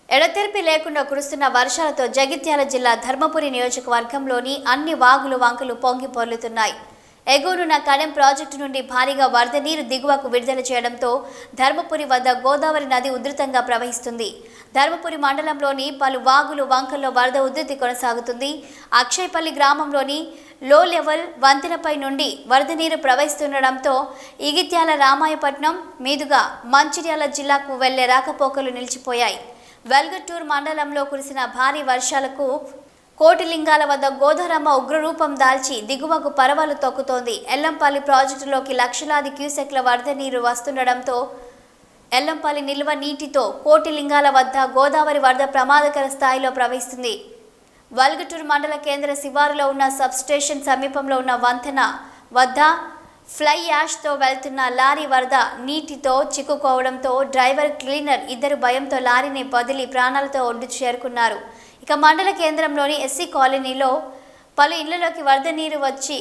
ఎడతెరిపి లేకుండా కురుస్తున్న వర్షాలతో జగిత్యాల జిల్లా ధర్మపురి నియోజకవర్గంలోని అన్ని వాగులు వంకలు పొంగి పొర్లుతున్నాయి ఎగువనున్న కడెం ప్రాజెక్టు నుండి భారీగా వరద నీరు దిగువకు విడుదల చేయడంతో ధర్మపురి వద్ద గోదావరి నది ఉధృతంగా ప్రవహిస్తుంది ధర్మపురి మండలంలోని పలు వాగులు వంకల్లో వరద ఉధృతి కొనసాగుతుంది అక్షయపల్లి గ్రామంలోని లో లెవెల్ వంతెనపై నుండి వరద నీరు ప్రవహిస్తుండడంతో ఇగిత్యాల రామాయపట్నం మీదుగా మంచిర్యాల జిల్లాకు వెళ్లే రాకపోకలు నిలిచిపోయాయి వెల్గట్టూర్ మండలంలో కురిసిన భారీ వర్షాలకు కోటిలింగాల వద్ద గోధరమ్మ ఉగ్రరూపం దాల్చి దిగువకు పరవలు తొక్కుతోంది ఎల్లంపల్లి ప్రాజెక్టులోకి లక్షలాది క్యూసెక్ల వరద నీరు వస్తుండడంతో ఎల్లంపల్లి నిల్వ నీటితో కోటిలింగాల వద్ద గోదావరి వరద ప్రమాదకర స్థాయిలో ప్రవహిస్తుంది వల్గటూరు మండల కేంద్ర శివారులో ఉన్న సబ్స్టేషన్ సమీపంలో ఉన్న వంతెన వద్ద ఫ్లై యాష్తో వెళ్తున్న లారీ వరద నీటితో చిక్కుకోవడంతో డ్రైవర్ క్లీనర్ ఇద్దరు భయంతో లారీని వదిలి ప్రాణాలతో ఒడ్డు చేరుకున్నారు ఇక మండల కేంద్రంలోని ఎస్సీ కాలనీలో పలు ఇళ్లలోకి వరద నీరు వచ్చి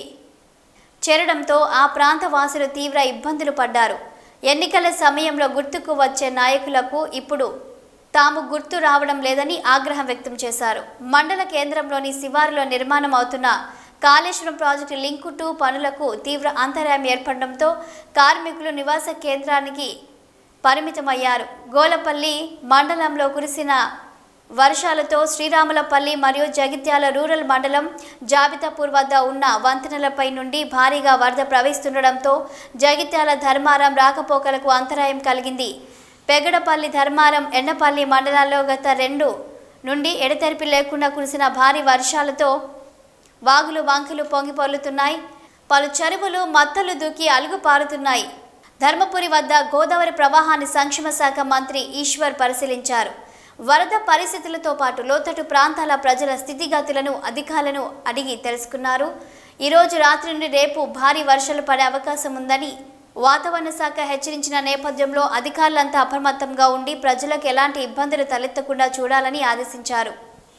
చేరడంతో ఆ ప్రాంత వాసులు తీవ్ర ఇబ్బందులు పడ్డారు ఎన్నికల సమయంలో గుర్తుకు వచ్చే నాయకులకు ఇప్పుడు తాము గుర్తు రావడం లేదని ఆగ్రహం వ్యక్తం చేశారు మండల కేంద్రంలోని శివారులో నిర్మాణం అవుతున్న కాళేశ్వరం ప్రాజెక్టు లింకు టూ పనులకు తీవ్ర అంతరాయం ఏర్పడడంతో కార్మికులు నివాస కేంద్రానికి పరిమితమయ్యారు గోలపల్లి మండలంలో కురిసిన వర్షాలతో శ్రీరాములపల్లి మరియు జగిత్యాల రూరల్ మండలం జాబితాపూర్ వద్ద ఉన్న వంతెనలపై నుండి భారీగా వరద ప్రవహిస్తుండడంతో జగిత్యాల ధర్మారం రాకపోకలకు అంతరాయం కలిగింది పెగడపల్లి ధర్మారం ఎండపల్లి మండలాల్లో గత రెండు నుండి ఎడతెరిపి లేకుండా కురిసిన భారీ వర్షాలతో వాగులు వంకలు పొంగిపొర్లుతున్నాయి పలు చెరువులు మత్తలు దూకి అలుగు పారుతున్నాయి ధర్మపురి వద్ద గోదావరి ప్రవాహాన్ని సంక్షేమ శాఖ మంత్రి ఈశ్వర్ పరిశీలించారు వరద పరిస్థితులతో పాటు లోతట్టు ప్రాంతాల ప్రజల స్థితిగతులను అధికారులను అడిగి తెలుసుకున్నారు ఈరోజు రాత్రి నుండి రేపు భారీ వర్షాలు పడే అవకాశం ఉందని వాతావరణ శాఖ హెచ్చరించిన నేపథ్యంలో అధికారులంతా అప్రమత్తంగా ఉండి ప్రజలకు ఎలాంటి ఇబ్బందులు తలెత్తకుండా చూడాలని ఆదేశించారు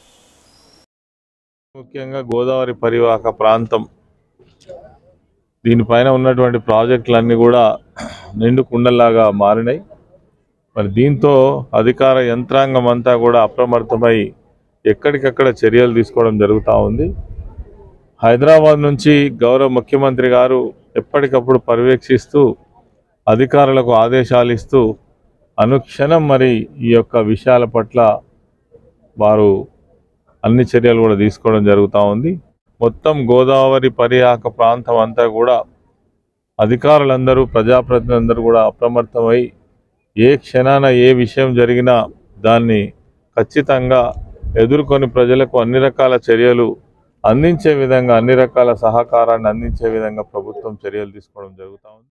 ముఖ్యంగా గోదావరి పరివాహక ప్రాంతం దీనిపైన ఉన్నటువంటి ప్రాజెక్టులన్నీ కూడా నిండు కుండల్లాగా మారినాయి మరి దీంతో అధికార యంత్రాంగం అంతా కూడా అప్రమత్తమై ఎక్కడికక్కడ చర్యలు తీసుకోవడం జరుగుతూ ఉంది హైదరాబాద్ నుంచి గౌరవ ముఖ్యమంత్రి గారు ఎప్పటికప్పుడు పర్యవేక్షిస్తూ అధికారులకు ఆదేశాలు ఇస్తూ అనుక్షణం మరి ఈ యొక్క విషయాల పట్ల వారు అన్ని చర్యలు కూడా తీసుకోవడం జరుగుతూ ఉంది మొత్తం గోదావరి పరివాహక ప్రాంతం అంతా కూడా అధికారులందరూ ప్రజాప్రతినిధులందరూ కూడా అప్రమత్తమై ఏ క్షణాన ఏ విషయం జరిగినా దాన్ని ఖచ్చితంగా ఎదుర్కొని ప్రజలకు అన్ని రకాల చర్యలు అందించే విధంగా అన్ని రకాల సహకారాన్ని అందించే విధంగా ప్రభుత్వం చర్యలు తీసుకోవడం జరుగుతూ ఉంది